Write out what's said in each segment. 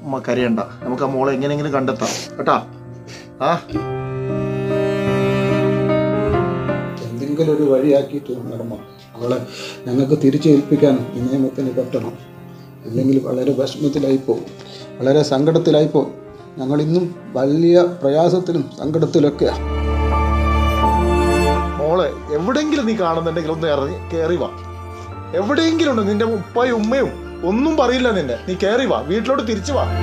ഉമ്മ കരയണ്ട നമുക്ക് ആ മോളെ എങ്ങനെയെങ്കിലും കണ്ടെത്താം കേട്ടാ ആ എന്തെങ്കിലും ഒരു വഴിയാക്കിയിട്ട് നടന്നു അവളെ ഞങ്ങൾക്ക് തിരിച്ചേൽപ്പിക്കാൻ ഈ നിയമത്തിന് പറ്റണം അല്ലെങ്കിൽ വളരെ വിഷമത്തിലായിപ്പോവും വളരെ സങ്കടത്തിലായിപ്പോവും ഞങ്ങളിന്നും വലിയ പ്രയാസത്തിലും സങ്കടത്തിലൊക്കെയാണ് മോളെ എവിടെയെങ്കിലും നീ കാണുന്നുണ്ടെങ്കിൽ ഒന്ന് ഇറങ്ങി കയറി വാ എവിടെയെങ്കിലും ഉണ്ട് നിന്റെ ഉപ്പയും ഉമ്മയും ഒന്നും പറയില്ല നിന്നെ നീ കയറി വാ വീട്ടിലോട്ട് തിരിച്ചു വാ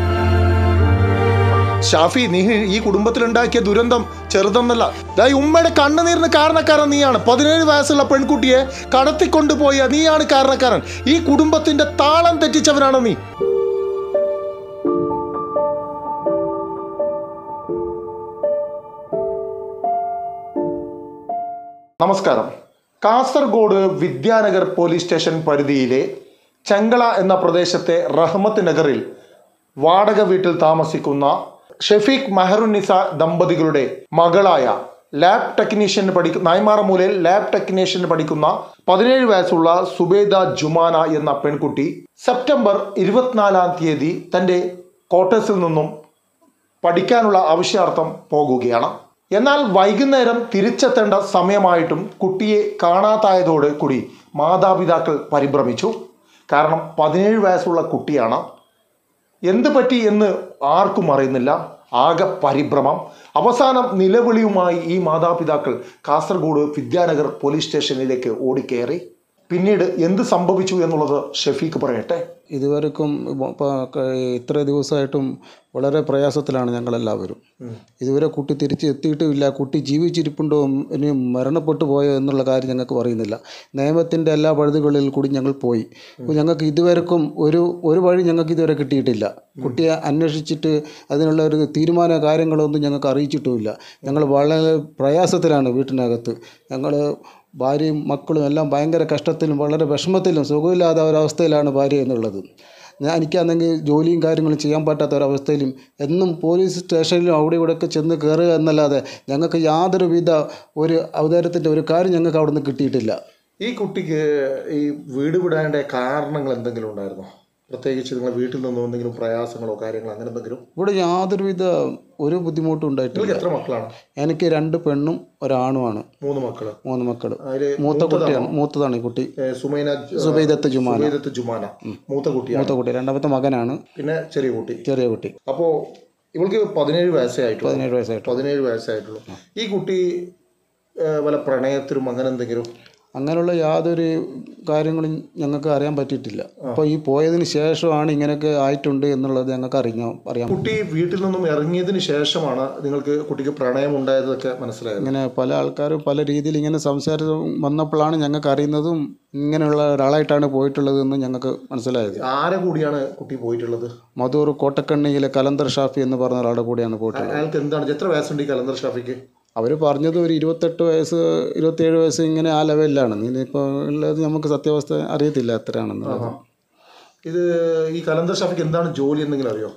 ഷാഫി നീ ഈ കുടുംബത്തിലുണ്ടാക്കിയ ദുരന്തം ചെറുതെന്നല്ല ദാ ഈ ഉമ്മയുടെ കണ്ണുനീരിന് കാരണക്കാരൻ നീയാണ് പതിനേഴ് വയസ്സുള്ള പെൺകുട്ടിയെ കടത്തിക്കൊണ്ടുപോയ നീയാണ് കാരണക്കാരൻ ഈ കുടുംബത്തിന്റെ താളം തെറ്റിച്ചവനാണ് നീ നമസ്കാരം കാസർഗോഡ് വിദ്യാനഗർ പോലീസ് സ്റ്റേഷൻ പരിധിയിലെ ചെങ്കള എന്ന പ്രദേശത്തെ റഹ്മത്ത് നഗറിൽ വാടക വീട്ടിൽ താമസിക്കുന്ന ഷെഫീഖ് മെഹറുന്നിസ ദമ്പതികളുടെ മകളായ ലാബ് ടെക്നീഷ്യൻ പഠിക്കുന്ന നായ്മാറമൂലയിൽ ലാബ് ടെക്നീഷ്യൻ പഠിക്കുന്ന പതിനേഴ് വയസ്സുള്ള സുബേദ ജുമാന എന്ന പെൺകുട്ടി സെപ്റ്റംബർ ഇരുപത്തിനാലാം തീയതി തൻ്റെ ക്വാർട്ടേഴ്സിൽ നിന്നും പഠിക്കാനുള്ള ആവശ്യാർത്ഥം പോകുകയാണ് എന്നാൽ വൈകുന്നേരം തിരിച്ചെത്തേണ്ട സമയമായിട്ടും കുട്ടിയെ കാണാതായതോട് കൂടി മാതാപിതാക്കൾ പരിഭ്രമിച്ചു കാരണം പതിനേഴ് വയസ്സുള്ള കുട്ടിയാണ് എന്ത് പറ്റി എന്ന് ആർക്കും അറിയുന്നില്ല ആകെ പരിഭ്രമം അവസാനം നിലവിളിയുമായി ഈ മാതാപിതാക്കൾ കാസർഗോഡ് വിദ്യാനഗർ പോലീസ് സ്റ്റേഷനിലേക്ക് ഓടിക്കയറി പിന്നീട് എന്ത് സംഭവിച്ചു എന്നുള്ളത് ഷെഫീഖ് പറയട്ടെ ഇതുവരെക്കും ഇപ്പോൾ ഇത്ര ദിവസമായിട്ടും വളരെ പ്രയാസത്തിലാണ് ഞങ്ങളെല്ലാവരും ഇതുവരെ കുട്ടി തിരിച്ച് എത്തിയിട്ടുമില്ല കുട്ടി ജീവിച്ചിരിപ്പുണ്ടോ ഇനി മരണപ്പെട്ടു പോയോ എന്നുള്ള കാര്യം ഞങ്ങൾക്ക് പറയുന്നില്ല നിയമത്തിൻ്റെ എല്ലാ പഴുതുകളിൽ കൂടി ഞങ്ങൾ പോയി അപ്പോൾ ഞങ്ങൾക്ക് ഇതുവരെക്കും ഒരു ഒരു വഴി ഞങ്ങൾക്ക് ഇതുവരെ കിട്ടിയിട്ടില്ല കുട്ടിയെ അന്വേഷിച്ചിട്ട് അതിനുള്ള ഒരു തീരുമാന കാര്യങ്ങളൊന്നും ഞങ്ങൾക്ക് അറിയിച്ചിട്ടുമില്ല ഞങ്ങൾ വളരെ പ്രയാസത്തിലാണ് വീട്ടിനകത്ത് ഞങ്ങൾ ഭാര്യയും മക്കളും എല്ലാം ഭയങ്കര കഷ്ടത്തിലും വളരെ വിഷമത്തിലും സുഖമില്ലാത്ത ഒരവസ്ഥയിലാണ് ഭാര്യ എന്നുള്ളത് ഞാൻ എനിക്കാണെങ്കിൽ ജോലിയും കാര്യങ്ങളും ചെയ്യാൻ പറ്റാത്ത ഒരവസ്ഥയിലും എന്നും പോലീസ് സ്റ്റേഷനിലും അവിടെ ഇവിടെയൊക്കെ ചെന്ന് കയറുക എന്നല്ലാതെ ഞങ്ങൾക്ക് യാതൊരു വിധ ഒരു അവതാരത്തിൻ്റെ ഒരു കാര്യം ഞങ്ങൾക്ക് അവിടെ നിന്ന് കിട്ടിയിട്ടില്ല ഈ കുട്ടിക്ക് ഈ വീട് വിടാനുള്ള കാരണങ്ങൾ എന്തെങ്കിലും ഉണ്ടായിരുന്നോ പ്രത്യേകിച്ച് നിങ്ങൾ വീട്ടിൽ നിന്നും എന്തെങ്കിലും പ്രയാസങ്ങളോ കാര്യങ്ങളോ അങ്ങനെ എന്തെങ്കിലും ഇവിടെ യാതൊരുവിധ ഒരു ബുദ്ധിമുട്ടും ഉണ്ടായിട്ടില്ല നിങ്ങൾക്ക് എത്ര മക്കളാണ് എനിക്ക് രണ്ട് പെണ്ണും ഒരാണുമാണ് മൂന്ന് മക്കള് മൂന്ന് മക്കൾ അതില് മൂത്ത കുട്ടിയാണ് മൂത്തതാണ് ഈ കുട്ടി ഏ, സുമൈന സുബൈദത്ത് ജുമാന സുബൈദത്ത് ജുമാന മൂത്ത കുട്ടിയാണ് മൂത്ത കുട്ടി രണ്ടാമത്തെ മകനാണ് പിന്നെ ചെറിയ കുട്ടി ചെറിയ കുട്ടി അപ്പോ ഇവൾക്ക് പതിനേഴ് വയസ്സേ ആയിട്ടുള്ളൂ പതിനേഴ് വയസ്സായിട്ട് പതിനേഴ് വയസ്സായിട്ടുള്ളൂ ഈ കുട്ടി ഏ, വല്ല പ്രണയത്തിലും അങ്ങനെ എന്തെങ്കിലും അങ്ങനെയുള്ള യാതൊരു കാര്യങ്ങളും ഞങ്ങൾക്ക് അറിയാൻ പറ്റിയിട്ടില്ല അപ്പോൾ ഈ പോയതിന് ശേഷമാണ് ഇങ്ങനെയൊക്കെ ആയിട്ടുണ്ട് എന്നുള്ളത് ഞങ്ങൾക്ക് അറിഞ്ഞോ അറിയാം കുട്ടി വീട്ടിൽ നിന്നും ഇറങ്ങിയതിന് ശേഷമാണ് നിങ്ങൾക്ക് കുട്ടിക്ക് പ്രണയം ഉണ്ടായതൊക്കെ മനസ്സിലായത് ഇങ്ങനെ പല ആൾക്കാരും പല രീതിയിൽ ഇങ്ങനെ സംസാരം വന്നപ്പോഴാണ് ഞങ്ങൾക്ക് അറിയുന്നതും ഇങ്ങനെയുള്ള ഒരാളായിട്ടാണ് പോയിട്ടുള്ളത് എന്ന് ഞങ്ങൾക്ക് മനസ്സിലായത് ആരെ കൂടിയാണ് കുട്ടി പോയിട്ടുള്ളത് മധൂർ കോട്ടക്കണ്ണിയിലെ കലന്തർ ഷാഫി എന്ന് പറഞ്ഞ ഒരാളുടെ കൂടെയാണ് പോയിട്ടുള്ളത് അയാൾക്ക് എന്താണ് എത്ര വയസ്സുണ്ട് ഈ കലന്തർ ഷാഫിക്ക് അവർ പറഞ്ഞത് ഒരു ഇരുപത്തെട്ട് വയസ്സ് ഇരുപത്തിയേഴ് വയസ്സ് ഇങ്ങനെ ആ ലെവലിലാണ് ഇനിയിപ്പോൾ ഉള്ളത് നമുക്ക് സത്യാവസ്ഥ അറിയത്തില്ല എത്രയാണെന്നുള്ളത് ഇത് ഈ കലന്തർ ഷാഫിക്ക് എന്താണ് ജോലി എന്തെങ്കിലും അറിയോ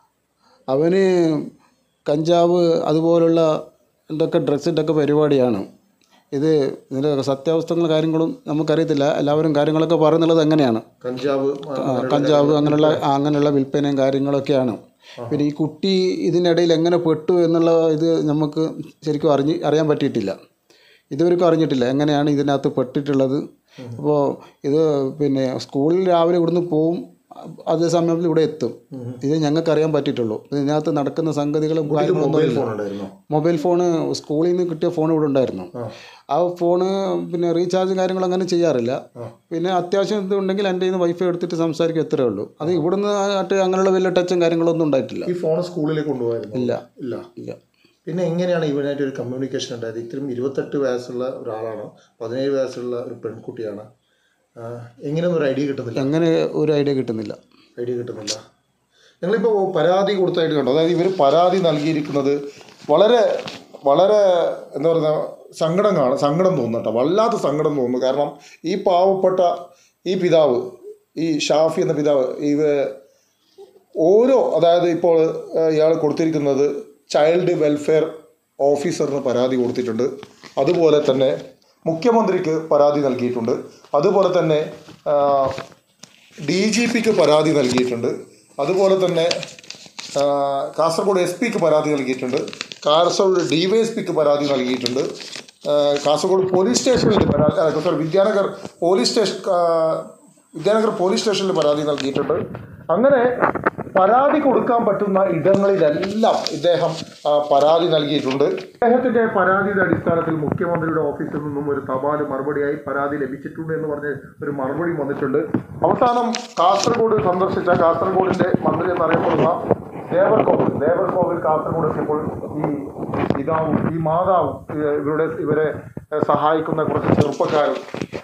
അവന് കഞ്ചാവ് അതുപോലുള്ള എന്തൊക്കെ ഡ്രഗ്സിൻ്റെ ഒക്കെ പരിപാടിയാണ് ഇത് ഇതിൻ്റെ സത്യാവസ്ഥകളും കാര്യങ്ങളും നമുക്കറിയത്തില്ല എല്ലാവരും കാര്യങ്ങളൊക്കെ പറയുന്നുള്ളത് എങ്ങനെയാണ് കഞ്ചാവ് ആ, കഞ്ചാവ് അങ്ങനെയുള്ള ആ, അങ്ങനെയുള്ള വിൽപ്പനയും കാര്യങ്ങളൊക്കെയാണ് പിന്നെ ഈ കുട്ടി ഇതിനിടയിൽ എങ്ങനെ പെട്ടു എന്നുള്ള ഇത് നമുക്ക് ശരിക്കും അറിഞ്ഞ് അറിയാൻ പറ്റിയിട്ടില്ല ഇതുവരെക്കും അറിഞ്ഞിട്ടില്ല എങ്ങനെയാണ് ഇതിനകത്ത് പെട്ടിട്ടുള്ളത് അപ്പോൾ ഇത് പിന്നെ സ്കൂളിൽ രാവിലെ ഇവിടുന്ന് പോവും അതേ സമയത്തിൽ ഇവിടെ എത്തും ഇത് ഞങ്ങൾക്ക് അറിയാൻ പറ്റിയിട്ടുള്ളൂ ഇതിനകത്ത് നടക്കുന്ന സംഗതികളും കാര്യങ്ങളൊന്നും മൊബൈൽ ഇല്ല. ഫോൺ ഉണ്ടായിരുന്നോ മൊബൈൽ ഫോണ് സ്കൂളിൽ നിന്ന് കിട്ടിയ ഫോൺ ഇവിടെ ഉണ്ടായിരുന്നു ആ. ആ ഫോണ് പിന്നെ റീചാർജും കാര്യങ്ങളും അങ്ങനെ ചെയ്യാറില്ല പിന്നെ അത്യാവശ്യം ഇത് ഉണ്ടെങ്കിൽ എൻ്റെ നിന്ന് വൈഫൈ എടുത്തിട്ട് സംസാരിക്കും എത്രയേ ഉള്ളൂ അത് ഇവിടുന്ന് ആയിട്ട് അങ്ങനെയുള്ള വലിയ ടച്ചും കാര്യങ്ങളൊന്നും ഉണ്ടായിട്ടില്ല ഈ ഫോൺ സ്കൂളിലേക്ക് കൊണ്ടുപോയിരുന്നു ഇല്ല ഇല്ല ഇല്ല പിന്നെ എങ്ങനെയാണ് ഇവനായിട്ട് ഒരു കമ്മ്യൂണിക്കേഷൻ ഉണ്ടായത് ഇത്രയും ഇരുപത്തെട്ട് വയസ്സുള്ള ഒരാളാണ് പതിനേഴ് വയസ്സുള്ള ഒരു പെൺകുട്ടിയാണ് ആ, എങ്ങനെയൊന്നും ഒരു ഐഡിയ കിട്ടുന്നില്ല അങ്ങനെ ഒരു ഐഡിയ കിട്ടുന്നില്ല ഐഡിയ കിട്ടുന്നില്ല നിങ്ങളിപ്പോൾ പരാതി കൊടുത്തായിട്ട് കണ്ടോ അതായത് ഇവർ പരാതി നൽകിയിരിക്കുന്നത് വളരെ വളരെ എന്താ പറയുക സങ്കടം കാണും സങ്കടം തോന്നുന്നു കേട്ടോ വല്ലാത്ത സങ്കടം തോന്നുന്നു കാരണം ഈ പാവപ്പെട്ട ഈ പിതാവ് ഈ ഷാഫി എന്ന പിതാവ് ഇവ ഓരോ അതായത് ഇപ്പോൾ ഇയാൾ കൊടുത്തിരിക്കുന്നത് ചൈൽഡ് വെൽഫെയർ ഓഫീസറിന് പരാതി കൊടുത്തിട്ടുണ്ട് അതുപോലെ തന്നെ മുഖ്യമന്ത്രിക്ക് പരാതി നൽകിയിട്ടുണ്ട് അതുപോലെ തന്നെ ഡി ജി പിക്ക് പരാതി നൽകിയിട്ടുണ്ട് അതുപോലെ തന്നെ ആ, കാസർഗോഡ് എസ് പിക്ക് പരാതി നൽകിയിട്ടുണ്ട് കാസർഗോഡ് ഡി വൈ എസ് പിക്ക് പരാതി നൽകിയിട്ടുണ്ട് ആ, കാസർഗോഡ് പോലീസ് സ്റ്റേഷനിൽ പരാതി അല്ല, സോറി വിദ്യാനഗർ പോലീസ് സ്റ്റേഷൻ ആ, വിദ്യാനഗർ പോലീസ് സ്റ്റേഷനിൽ പരാതി നൽകിയിട്ടുണ്ട് അങ്ങനെ പരാതി കൊടുക്കാൻ പറ്റുന്ന ഇടങ്ങളിലെല്ലാം ഇദ്ദേഹം ആ, പരാതി നൽകിയിട്ടുണ്ട് അദ്ദേഹത്തിന്റെ പരാതിയുടെ അടിസ്ഥാനത്തിൽ മുഖ്യമന്ത്രിയുടെ ഓഫീസിൽ നിന്നും ഒരു തപാൽ മറുപടിയായി പരാതി ലഭിച്ചിട്ടുണ്ട് എന്ന് പറഞ്ഞ് ഒരു മറുപടി വന്നിട്ടുണ്ട് അവസാനം കാസർഗോഡ് സന്ദർശിച്ച കാസർഗോഡിന്റെ മന്ത്രി എന്നറിയപ്പെടുന്ന ദേവർകോവിൽ ദേവർകോവിൽ കാസർഗോഡ് എത്തിയപ്പോൾ ഈ പിതാവും ഈ മാതാവും ഏഹ് ഇവരുടെ ഇവരെ ഏഹ് സഹായിക്കുന്ന കുറച്ച് ചെറുപ്പക്കാരും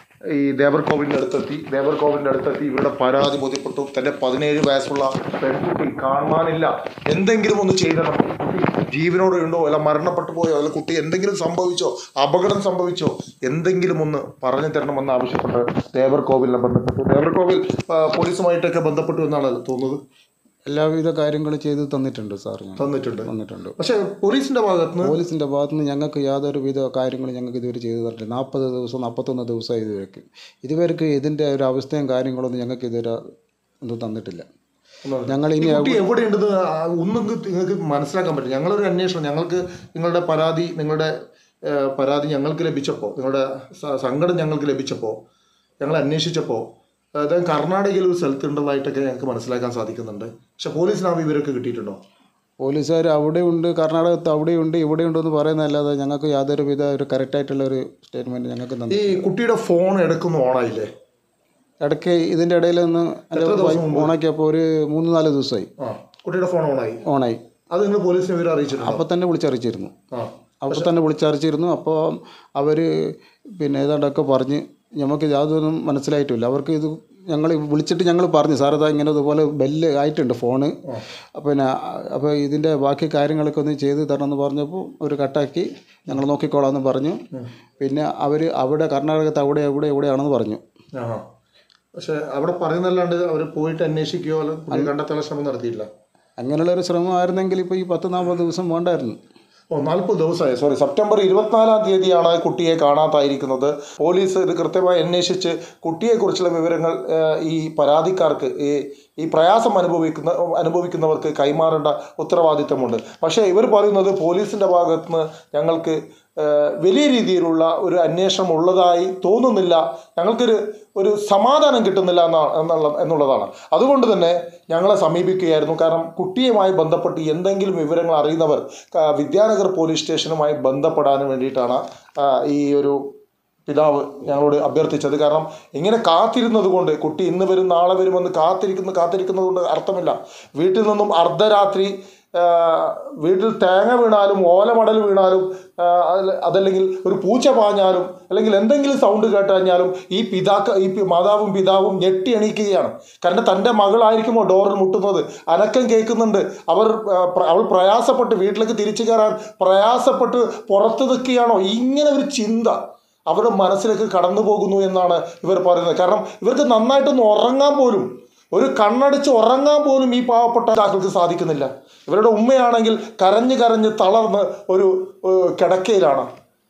ഈ ദേവർകോവിലിൻ്റെ അടുത്തെത്തി ദേവർകോവിലിൻ്റെ അടുത്തെത്തി ഇവരുടെ പരാതി ബോധ്യപ്പെട്ടു തൻ്റെ പതിനേഴ് വയസ്സുള്ള പെൺകുട്ടി കാണാനില്ല എന്തെങ്കിലും ഒന്ന് ചെയ്തണം കുട്ടി ജീവനോടെ ഉണ്ടോ അല്ല മരണപ്പെട്ടു പോയോ അല്ല കുട്ടി എന്തെങ്കിലും സംഭവിച്ചോ അപകടം സംഭവിച്ചോ എന്തെങ്കിലും ഒന്ന് പറഞ്ഞു തരണമെന്ന് ആവശ്യപ്പെട്ട് ദേവർകോവിലിനെ ബന്ധപ്പെട്ടു ദേവർകോവിൽ ആ, പോലീസുമായിട്ടൊക്കെ ബന്ധപ്പെട്ടു എന്നാണ് തോന്നുന്നത് എല്ലാവിധ കാര്യങ്ങളും ചെയ്ത് തന്നിട്ടുണ്ട് സാർ ഞാൻ തന്നിട്ടുണ്ട് തന്നിട്ടുണ്ട് പക്ഷേ പോലീസിന്റെ ഭാഗത്ത് നിന്ന് പോലീസിൻ്റെ ഭാഗത്തു നിന്ന് ഞങ്ങൾക്ക് യാതൊരു വിധ കാര്യങ്ങളും ഞങ്ങൾക്ക് ഇതുവരെ ചെയ്തു തന്നിട്ടില്ല നാൽപ്പത് ദിവസം നാൽപ്പത്തൊന്ന് ദിവസമായി ഇതുവരെക്ക് ഇതുവരെക്ക് ഇതിൻ്റെ ഒരു അവസ്ഥയും കാര്യങ്ങളൊന്നും ഞങ്ങൾക്ക് ഇതുവരെ ഒന്നും തന്നിട്ടില്ല ഞങ്ങൾ ഈ ഇനി കുട്ടി എവിടെയുണ്ടെന്ന് ആ ഒന്നും നിങ്ങൾക്ക് മനസ്സിലാക്കാൻ പറ്റും ഞങ്ങളൊരു അന്വേഷണം ഞങ്ങൾക്ക് നിങ്ങളുടെ പരാതി നിങ്ങളുടെ ഏഹ്, പരാതി ഞങ്ങൾക്ക് ലഭിച്ചപ്പോൾ നിങ്ങളുടെ സ- സങ്കടം ഞങ്ങൾക്ക് ലഭിച്ചപ്പോൾ ഞങ്ങൾ അന്വേഷിച്ചപ്പോൾ അദ്ദേഹം കർണാടകയിൽ ഒരു സ്ഥലത്തുള്ളതായിട്ടൊക്കെ ഞങ്ങൾക്ക് മനസ്സിലാക്കാൻ സാധിക്കുന്നുണ്ട് പക്ഷെ പോലീസിന് ആ വിവരമൊക്കെ കിട്ടിയിട്ടുണ്ടോ പോലീസുകാർ അവിടെയുണ്ട് കർണാടകത്ത് അവിടെയുണ്ട് ഇവിടെയുണ്ട് എന്ന് പറയുന്നതല്ലാതെ ഞങ്ങൾക്ക് യാതൊരു വിധ ഒരു കറക്റ്റായിട്ടുള്ള ഒരു സ്റ്റേറ്റ്മെൻറ്റ് ഞങ്ങൾക്ക് ഈ തന്നു കുട്ടിയുടെ ഫോൺ എടുക്കുന്ന ഓണായില്ലേ ഇടയ്ക്ക് ഇതിൻ്റെ ഇടയിൽ നിന്ന് ഓണാക്കിയപ്പോൾ ഒരു മൂന്ന് നാല് ദിവസമായി ആ കുട്ടിയുടെ ഫോൺ ഓണായി ഓണായി അത് നിങ്ങൾ പോലീസിനെ വിവരം അറിയിച്ചിട്ടുണ്ടോ അപ്പോൾ തന്നെ വിളിച്ചറിയിച്ചിരുന്നു ആ അപ്പോൾ തന്നെ വിളിച്ചറിയിച്ചിരുന്നു അപ്പോൾ അവർ പിന്നെ ഏതാണ്ടൊക്കെ പറഞ്ഞ് നമുക്ക് യാതൊന്നും മനസ്സിലായിട്ടില്ല അവർക്ക് ഇത് ഞങ്ങൾ വിളിച്ചിട്ട് ഞങ്ങൾ പറഞ്ഞു സാർ ഇതാ ഇങ്ങനെ ഇതുപോലെ ബെല്ല് ആയിട്ടുണ്ട് ഫോണ് പിന്നെ അപ്പോൾ ഇതിൻ്റെ ബാക്കി കാര്യങ്ങളൊക്കെ ഒന്ന് ചെയ്ത് തരണം എന്ന് പറഞ്ഞപ്പോൾ ഒരു കട്ടാക്കി ഞങ്ങൾ നോക്കിക്കോളാമെന്ന് പറഞ്ഞു പിന്നെ അവർ അവിടെ കർണാടകത്ത് അവിടെ എവിടെ എവിടെയാണെന്ന് പറഞ്ഞു ആ പക്ഷെ അവിടെ പറയുന്നല്ലാണ്ട് അവർ പോയിട്ട് അന്വേഷിക്കുകയോ അല്ല കുട്ടിയെ കണ്ടെത്താനുള്ള ശ്രമം നടത്തിയില്ല അങ്ങനെയുള്ളൊരു ശ്രമമായിരുന്നെങ്കിൽ ഇപ്പോൾ ഈ പത്ത് നാൽപ്പത് ദിവസം വേണ്ടായിരുന്നു ഓ നാൽപ്പത് ദിവസമായി സോറി സെപ്റ്റംബർ ഇരുപത്തിനാലാം തീയതിയാണ് കുട്ടിയെ കാണാതായിരിക്കുന്നത് പോലീസ് ഇത് കൃത്യമായി അന്വേഷിച്ച് കുട്ടിയെക്കുറിച്ചുള്ള വിവരങ്ങൾ ആ, ഈ പരാതിക്കാർക്ക് ഈ ഈ പ്രയാസം അനുഭവിക്കുന്ന അനുഭവിക്കുന്നവർക്ക് കൈമാറേണ്ട ഉത്തരവാദിത്തമുണ്ട് പക്ഷേ ഇവർ പറയുന്നത് പോലീസിൻ്റെ ഭാഗത്തുനിന്ന് ഞങ്ങൾക്ക് ആ, വലിയ രീതിയിലുള്ള ഒരു അന്വേഷണം ഉള്ളതായി തോന്നുന്നില്ല ഞങ്ങൾക്കൊരു ഒരു സമാധാനം കിട്ടുന്നില്ല എന്നാ എന്നുള്ള എന്നുള്ളതാണ് അതുകൊണ്ട് തന്നെ ഞങ്ങളെ സമീപിക്കുകയായിരുന്നു കാരണം കുട്ടിയുമായി ബന്ധപ്പെട്ട് എന്തെങ്കിലും വിവരങ്ങൾ അറിയുന്നവർ ക- വിദ്യാനഗർ പോലീസ് സ്റ്റേഷനുമായി ബന്ധപ്പെടാൻ വേണ്ടിയിട്ടാണ് ആ, ഈ ഒരു പിതാവ് ഞങ്ങളോട് അഭ്യർത്ഥിച്ചത് കാരണം ഇങ്ങനെ കാത്തിരുന്നത് കൊണ്ട് കുട്ടി ഇന്ന് വരും നാളെ വരുമെന്ന് കാത്തിരിക്കുന്ന കാത്തിരിക്കുന്നത് കൊണ്ട് അർത്ഥമില്ല വീട്ടിൽ നിന്നും അർദ്ധരാത്രി ആ, വീട്ടിൽ തേങ്ങ വീണാലും ഓലമടൽ വീണാലും ആ, അതല്ല- അതല്ലെങ്കിൽ ഒരു പൂച്ച പാഞ്ഞാലും അല്ലെങ്കിൽ എന്തെങ്കിലും സൗണ്ട് കേട്ടുകഴിഞ്ഞാലും ഈ പിതാക്ക ഈ പി- മാതാവും പിതാവും ഞെട്ടി എണീക്കുകയാണ് കാരണം തൻ്റെ മകളായിരിക്കുമോ ഡോറിൽ മുട്ടുന്നത് അനക്കം കേൾക്കുന്നുണ്ട് അവർ ആ, പ്ര- അവൾ പ്രയാസപ്പെട്ട് വീട്ടിലേക്ക് തിരിച്ചു കയറാൻ പ്രയാസപ്പെട്ട് പുറത്ത് നിൽക്കുകയാണോ ഇങ്ങനെ ഒരു ചിന്ത അവരുടെ മനസ്സിലേക്ക് കടന്നു പോകുന്നു എന്നാണ് ഇവർ പറയുന്നത് കാരണം ഇവർക്ക് നന്നായിട്ടൊന്ന് ഉറങ്ങാൻ പോലും ഒരു കണ്ണടച്ച് ഉറങ്ങാൻ പോലും ഈ പാവപ്പെട്ട ആക്കൾക്ക് സാധിക്കുന്നില്ല ഇവരുടെ ഉമ്മയാണെങ്കിൽ കരഞ്ഞ് കരഞ്ഞ് തളർന്ന് ഒരു ഏഹ്, കിടക്കയിലാണ്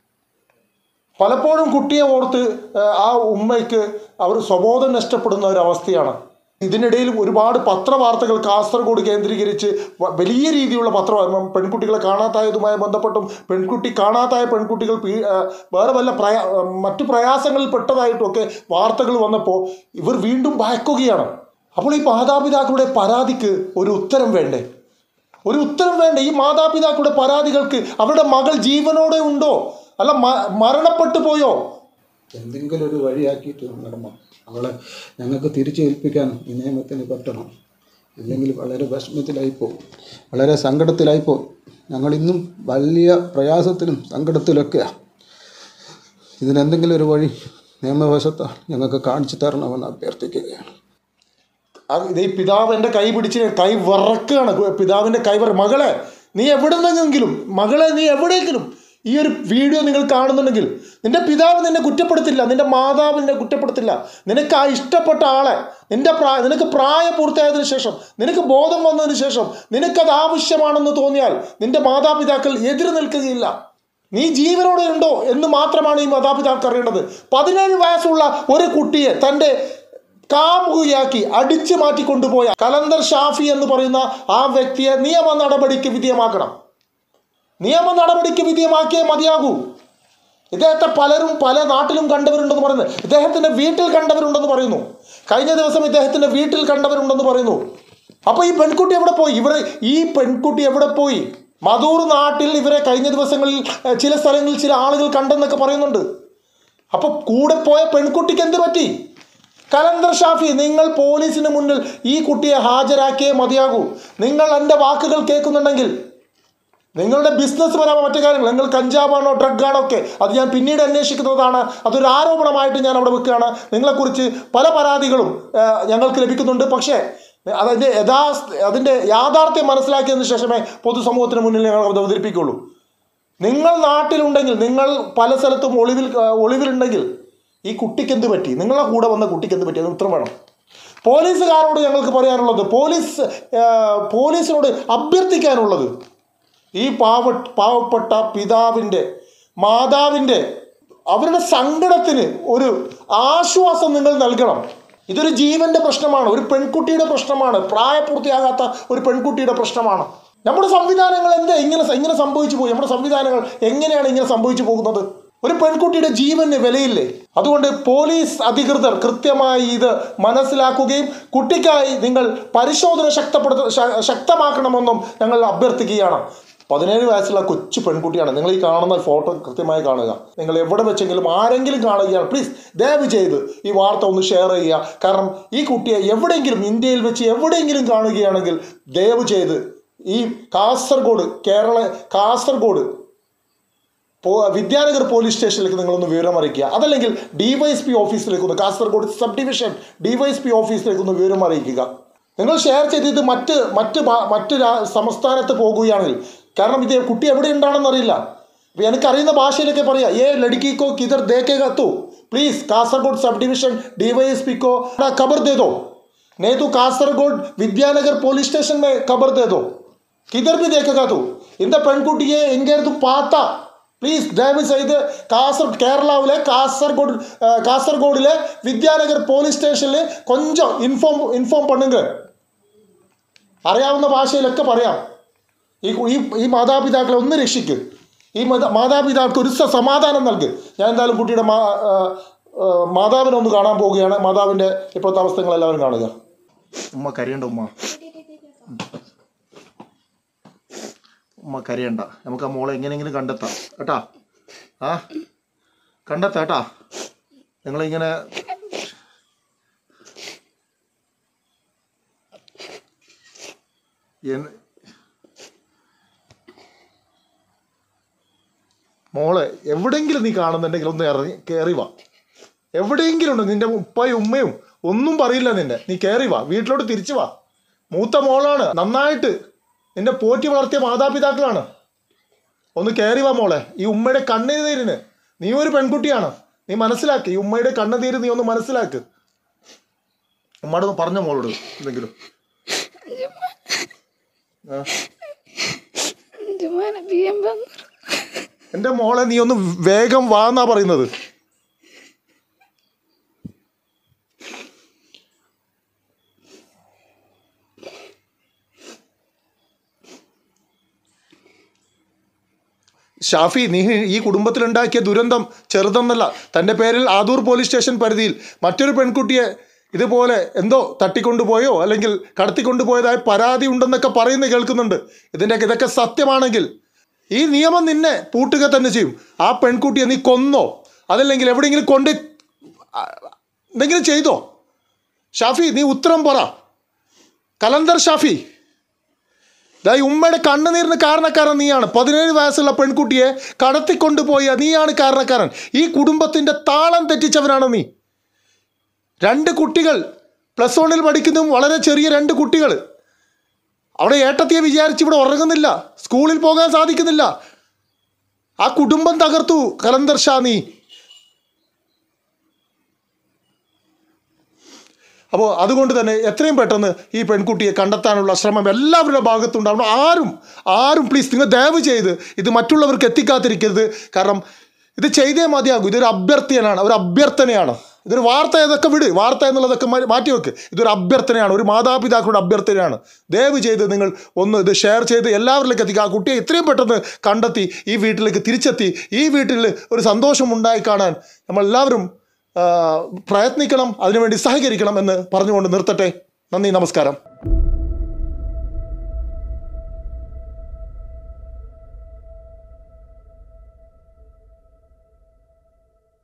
പലപ്പോഴും കുട്ടിയെ ഓർത്ത് ഏഹ്, ആ ഉമ്മയ്ക്ക് അവർ സ്വബോധം നഷ്ടപ്പെടുന്ന ഒരു അവസ്ഥയാണ് ഇതിനിടയിൽ ഒരുപാട് പത്രവാർത്തകൾ കാസർഗോഡ് കേന്ദ്രീകരിച്ച് വ- വലിയ രീതിയിലുള്ള പത്ര പെൺകുട്ടികളെ കാണാതായതുമായി ബന്ധപ്പെട്ടും പെൺകുട്ടി കാണാതായ പെൺകുട്ടികൾ പീ- ഏഹ്, വേറെ വല്ല പ്രയാ ഏഹ്, മറ്റു പ്രയാസങ്ങളിൽ പെട്ടതായിട്ടുമൊക്കെ വാർത്തകൾ വന്നപ്പോൾ ഇവർ വീണ്ടും ഭയക്കുകയാണ് അപ്പോൾ ഈ മാതാപിതാക്കളുടെ പരാതിക്ക് ഒരു ഉത്തരം വേണ്ടേ ഒരു ഉത്തരം വേണ്ട ഈ മാതാപിതാക്കളുടെ പരാതികൾക്ക് അവരുടെ മകൾ ജീവനോടെ ഉണ്ടോ അല്ല മ- മരണപ്പെട്ടു പോയോ എന്തെങ്കിലും ഒരു വഴിയാക്കിയിട്ട് നടണം അവളെ ഞങ്ങൾക്ക് തിരിച്ചു ഏൽപ്പിക്കാൻ ഈ നിയമത്തിന് പറ്റണം ഇല്ലെങ്കിൽ വളരെ വിഷമത്തിലായിപ്പോവും വളരെ സങ്കടത്തിലായിപ്പോവും ഞങ്ങളിന്നും വലിയ പ്രയാസത്തിലും സങ്കടത്തിലൊക്കെയാണ് ഇതിനെന്തെങ്കിലും ഒരു വഴി നിയമവശത്ത് ഞങ്ങൾക്ക് കാണിച്ചു തരണമെന്ന് അഭ്യർത്ഥിക്കുകയാണ് ആ ഇത് ഈ പിതാവ് എൻ്റെ കൈ പിടിച്ച് കൈ വിറക്കുകയാണ് പിതാവിൻ്റെ കൈ വിറ മകളെ നീ എവിടെ നിന്നെങ്കിലും മകളെ നീ എവിടെയെങ്കിലും ഈ ഒരു വീഡിയോ നിങ്ങൾ കാണുന്നുണ്ടെങ്കിൽ നിന്റെ പിതാവ് നിന്നെ കുറ്റപ്പെടുത്തില്ല നിന്റെ മാതാവ് നിന്നെ കുറ്റപ്പെടുത്തില്ല നിനക്ക് ആ ഇഷ്ടപ്പെട്ട ആളെ നിന്റെ പ്രായ നിനക്ക് പ്രായപൂർത്തിയായതിനു ശേഷം നിനക്ക് ബോധം വന്നതിന് ശേഷം നിനക്കത് ആവശ്യമാണെന്ന് തോന്നിയാൽ നിന്റെ മാതാപിതാക്കൾ എതിര് നിൽക്കുകയില്ല നീ ജീവനോടെ ഉണ്ടോ എന്ന് മാത്രമാണ് ഈ മാതാപിതാക്കൾ അറിയേണ്ടത് പതിനേഴ് വയസ്സുള്ള ഒരു കുട്ടിയെ തൻ്റെ കാമുകയാക്കി അടിച്ചു മാറ്റിക്കൊണ്ടുപോയ കലന്തർ ഷാഫി എന്ന് പറയുന്ന ആ വ്യക്തിയെ നിയമ നടപടിക്ക് വിധേയമാക്കണം നിയമ നടപടിക്ക് വിധേയമാക്കിയേ മതിയാകൂ ഇദ്ദേഹത്തെ പലരും പല നാട്ടിലും കണ്ടവരുണ്ടെന്ന് പറയുന്നു ഇദ്ദേഹത്തിന്റെ വീട്ടിൽ കണ്ടവരുണ്ടെന്ന് പറയുന്നു കഴിഞ്ഞ ദിവസം ഇദ്ദേഹത്തിന്റെ വീട്ടിൽ കണ്ടവരുണ്ടെന്ന് പറയുന്നു അപ്പൊ ഈ പെൺകുട്ടി എവിടെ പോയി ഇവരെ ഈ പെൺകുട്ടി എവിടെ പോയി മധൂർ നാട്ടിൽ ഇവരെ കഴിഞ്ഞ ദിവസങ്ങളിൽ ഏഹ്, ചില സ്ഥലങ്ങളിൽ ചില ആളുകൾ കണ്ടെന്നൊക്കെ പറയുന്നുണ്ട് അപ്പൊ കൂടെ പോയ പെൺകുട്ടിക്ക് എന്ത് പറ്റി കലന്തർ ഷാഫി നിങ്ങൾ പോലീസിന് മുന്നിൽ ഈ കുട്ടിയെ ഹാജരാക്കിയേ മതിയാകൂ നിങ്ങൾ എൻ്റെ വാക്കുകൾ കേൾക്കുന്നുണ്ടെങ്കിൽ നിങ്ങളുടെ ബിസിനസ് പരമായ മറ്റു കാര്യങ്ങൾ നിങ്ങൾ കഞ്ചാവാണോ ഡ്രഗാണോ ഒക്കെ അത് ഞാൻ പിന്നീട് അന്വേഷിക്കുന്നതാണ് അതൊരു ആരോപണമായിട്ട് ഞാൻ അവിടെ വെക്കുകയാണ് നിങ്ങളെക്കുറിച്ച് പല പരാതികളും ആ, ഞങ്ങൾക്ക് ലഭിക്കുന്നുണ്ട് പക്ഷേ അതിൻ്റെ യഥാ അതിൻ്റെ യാഥാർത്ഥ്യം മനസ്സിലാക്കിയതിന് ശേഷമേ പൊതുസമൂഹത്തിന് മുന്നിൽ ഞങ്ങൾ അത് അവതരിപ്പിക്കുള്ളൂ നിങ്ങൾ നാട്ടിലുണ്ടെങ്കിൽ നിങ്ങൾ പല സ്ഥലത്തും ഒളിവിൽ ആ, ഒളിവിലുണ്ടെങ്കിൽ ഈ കുട്ടിക്ക് എന്ത് പറ്റി നിങ്ങളെ കൂടെ വന്ന കുട്ടിക്ക് എന്ത് പറ്റി അത് ഉത്തരം വേണം പോലീസുകാരോട് ഞങ്ങൾക്ക് പറയാനുള്ളത് പോലീസ് ആ, പോലീസിനോട് അഭ്യർത്ഥിക്കാനുള്ളത് ഈ പാവ പാവപ്പെട്ട പിതാവിൻ്റെ മാതാവിൻ്റെ അവരുടെ സങ്കടത്തിന് ഒരു ആശ്വാസം നിങ്ങൾ നൽകണം ഇതൊരു ജീവന്റെ പ്രശ്നമാണ് ഒരു പെൺകുട്ടിയുടെ പ്രശ്നമാണ് പ്രായപൂർത്തിയാകാത്ത ഒരു പെൺകുട്ടിയുടെ പ്രശ്നമാണ് നമ്മുടെ സംവിധാനങ്ങൾ എന്താ ഇങ്ങനെ ഇങ്ങനെ സംഭവിച്ചു പോയി നമ്മുടെ സംവിധാനങ്ങൾ എങ്ങനെയാണ് ഇങ്ങനെ സംഭവിച്ചു പോകുന്നത് ഒരു പെൺകുട്ടിയുടെ ജീവന് വിലയില്ലേ അതുകൊണ്ട് പോലീസ് അധികൃതർ കൃത്യമായി ഇത് മനസ്സിലാക്കുകയും കുട്ടിക്കായി നിങ്ങൾ പരിശോധന ശക്തപ്പെടുത്ത ശ- ശക്തമാക്കണമെന്നും ഞങ്ങൾ അഭ്യർത്ഥിക്കുകയാണ് പതിനേഴ് വയസ്സുള്ള കൊച്ചു പെൺകുട്ടിയാണ് നിങ്ങൾ ഈ കാണുന്ന ഫോട്ടോ കൃത്യമായി കാണുക നിങ്ങൾ എവിടെ വെച്ചെങ്കിലും ആരെങ്കിലും കാണുകയാണ് പ്ലീസ് ദയവ് ചെയ്ത് ഈ വാർത്ത ഒന്ന് ഷെയർ ചെയ്യുക കാരണം ഈ കുട്ടിയെ എവിടെയെങ്കിലും ഇന്ത്യയിൽ വെച്ച് എവിടെയെങ്കിലും കാണുകയാണെങ്കിൽ ദയവ് ചെയ്ത് ഈ കാസർഗോഡ് കേരള കാസർഗോഡ് പോ വിദ്യാനഗർ പോലീസ് സ്റ്റേഷനിലേക്ക് നിങ്ങളൊന്ന് വിവരം അറിയിക്കുക അതല്ലെങ്കിൽ ഡിവൈഎസ്പി ഓഫീസിലേക്ക് ഒന്ന് കാസർഗോഡ് സബ് ഡിവിഷൻ ഡിവൈഎസ്പി ഓഫീസിലേക്ക് ഒന്ന് വിവരം അറിയിക്കുക നിങ്ങൾ ഷെയർ ചെയ്ത് ഇത് മറ്റ് മറ്റ് ഭാ- മറ്റ് രാ- സംസ്ഥാനത്ത് പോകുകയാണെങ്കിൽ കാരണം ഇത് കുട്ടി എവിടെ ഉണ്ടാണെന്ന് അറിയില്ല ഇപ്പൊ എനിക്കറിയുന്ന ഭാഷയിലൊക്കെ പറയാം ഏ ലടുക്കിക്കോ കിതർ ദേക്കേगा तू please Kasaragod sub division DYSP को ना खबर दे दो नहीं तो കാസർഗോഡ് വിദ്യാനഗർ പോലീസ് സ്റ്റേഷൻ में खबर दे दो കിതർ भी देखेगा तू இந்த പെൺകുട്ടിയെ എങ്കേർത്ത് പാത്ത പ്ലീസ് ദയവ് ചെയ്ത് കാസർ കേരളാവിലെ കാസർഗോഡ് ആ, കാസർഗോഡിലെ വിദ്യാനഗർ പോലീസ് സ്റ്റേഷനിൽ കൊഞ്ചം ഇൻഫോം ഇൻഫോം പണ്ണുങ്ക അറിയാവുന്ന ഭാഷയിലൊക്കെ പറയാം ഈ ഈ ഈ മാതാപിതാക്കളെ ഒന്ന് രക്ഷിക്ക് ഈ മത- മാതാപിതാക്കൾക്ക് ഒരു സ- സമാധാനം നൽക് ഞാൻ എന്തായാലും കുട്ടിയുടെ മാ ആ, ആ, മാതാവിനെ ഒന്ന് കാണാൻ പോവുകയാണ് മാതാവിൻ്റെ ഇപ്പോഴത്തെ അവസ്ഥകൾ എല്ലാവരും കാണുക ഉമ്മ കരയണ്ട ഉമ്മ ഉമ്മ കരയണ്ട നമുക്ക് ആ മോളെ എങ്ങനെയെങ്കിലും കണ്ടെത്താം കേട്ടാ ആ കണ്ടെത്താം കേട്ടാ നിങ്ങളിങ്ങനെ എന്ന് മോളെ എവിടെയെങ്കിലും നീ കാണുന്നുണ്ടെങ്കിൽ ഒന്ന് ഇറങ്ങി കയറി വാ എവിടെയെങ്കിലും ഉണ്ട് നിന്റെ ഉപ്പയും ഉമ്മയും ഒന്നും പറയില്ല നിന്നെ നീ കയറി വാ വീട്ടിലോട്ട് തിരിച്ചു വാ മൂത്ത മോളാണ് നന്നായിട്ട് നിന്നെ പോറ്റി വളർത്തിയ മാതാപിതാക്കളാണ് ഒന്ന് കയറി വാ മോളെ ഈ ഉമ്മയുടെ കണ്ണുനീരിന് നീ ഒരു പെൺകുട്ടിയാണ് നീ മനസ്സിലാക്ക് ഈ ഉമ്മയുടെ കണ്ണുനീര് നീ ഒന്ന് മനസ്സിലാക്ക് ഉമ്മയോട് ഒന്ന് പറഞ്ഞ മോളോട് എന്തെങ്കിലും ആ. Gimana biyan bang? എൻ്റെ മോളെ നീ ഒന്ന് വേഗം വാ എന്നാ പറയുന്നത് ഷാഫി നീ ഈ കുടുംബത്തിലുണ്ടാക്കിയ ദുരന്തം ചെറുതെന്നല്ല തൻ്റെ പേരിൽ ആദൂർ പോലീസ് സ്റ്റേഷൻ പരിധിയിൽ മറ്റൊരു പെൺകുട്ടിയെ ഇതുപോലെ എന്തോ തട്ടിക്കൊണ്ടുപോയോ അല്ലെങ്കിൽ കടത്തിക്കൊണ്ടുപോയതായി പരാതി ഉണ്ടെന്നൊക്കെ പറയുന്നത് കേൾക്കുന്നുണ്ട് ഇതിൻ്റെ ഇതൊക്കെ സത്യമാണെങ്കിൽ ഈ നിയമം നിന്നെ പൂട്ടുക തന്നെ ചെയ്യും ആ പെൺകുട്ടിയെ നീ കൊന്നോ അതല്ലെങ്കിൽ എവിടെയെങ്കിലും കൊണ്ട് ആ, എന്തെങ്കിലും ചെയ്തോ ഷാഫി നീ ഉത്തരം പറ കലന്തർ ഷാഫി ദാ ഈ ഉമ്മയുടെ കണ്ണുനീരിന് കാരണക്കാരൻ നീയാണ് പതിനേഴ് വയസ്സുള്ള പെൺകുട്ടിയെ കടത്തിക്കൊണ്ടുപോയ നീയാണ് കാരണക്കാരൻ ഈ കുടുംബത്തിൻ്റെ താളം തെറ്റിച്ചവനാണ് നീ രണ്ട് കുട്ടികൾ പ്ലസ് വണ്ണിൽ പഠിക്കുന്നതും വളരെ ചെറിയ രണ്ട് കുട്ടികൾ അവിടെ ഏട്ടത്തിയെ വിചാരിച്ച് ഇവിടെ ഉറങ്ങുന്നില്ല സ്കൂളിൽ പോകാൻ സാധിക്കുന്നില്ല ആ കുടുംബം തകർത്തു കലന്തർ ഷാ നീ അപ്പോൾ അതുകൊണ്ട് തന്നെ എത്രയും പെട്ടെന്ന് ഈ പെൺകുട്ടിയെ കണ്ടെത്താനുള്ള ശ്രമം എല്ലാവരുടെ ഭാഗത്തുണ്ടാവണം ആരും ആരും പ്ലീസ് നിങ്ങൾ ദയവ് ചെയ്ത് ഇത് മറ്റുള്ളവർക്ക് എത്തിക്കാതിരിക്കരുത് കാരണം ഇത് ചെയ്തേ മതിയാകും ഇതൊരു അഭ്യർത്ഥനയാണ് ഒരു അഭ്യർത്ഥനയാണ് ഇതൊരു വാർത്ത ഇതൊക്കെ വിട് വാർത്ത എന്നുള്ളതൊക്കെ മാ- മാറ്റി വെക്ക് ഇതൊരു അഭ്യർത്ഥനയാണ് ഒരു മാതാപിതാക്കളുടെ അഭ്യർത്ഥനയാണ് ദയവ് ചെയ്ത് നിങ്ങൾ ഒന്ന് ഇത് ഷെയർ ചെയ്ത് എല്ലാവരിലേക്ക് എത്തിക്കുക ആ കുട്ടിയെ എത്രയും പെട്ടെന്ന് കണ്ടെത്തി ഈ വീട്ടിലേക്ക് തിരിച്ചെത്തി ഈ വീട്ടിൽ ഒരു സന്തോഷം ഉണ്ടായി കാണാൻ നമ്മളെല്ലാവരും ആ, പ്രയത്നിക്കണം അതിനുവേണ്ടി സഹകരിക്കണം എന്ന് പറഞ്ഞുകൊണ്ട് നിർത്തട്ടെ നന്ദി നമസ്കാരം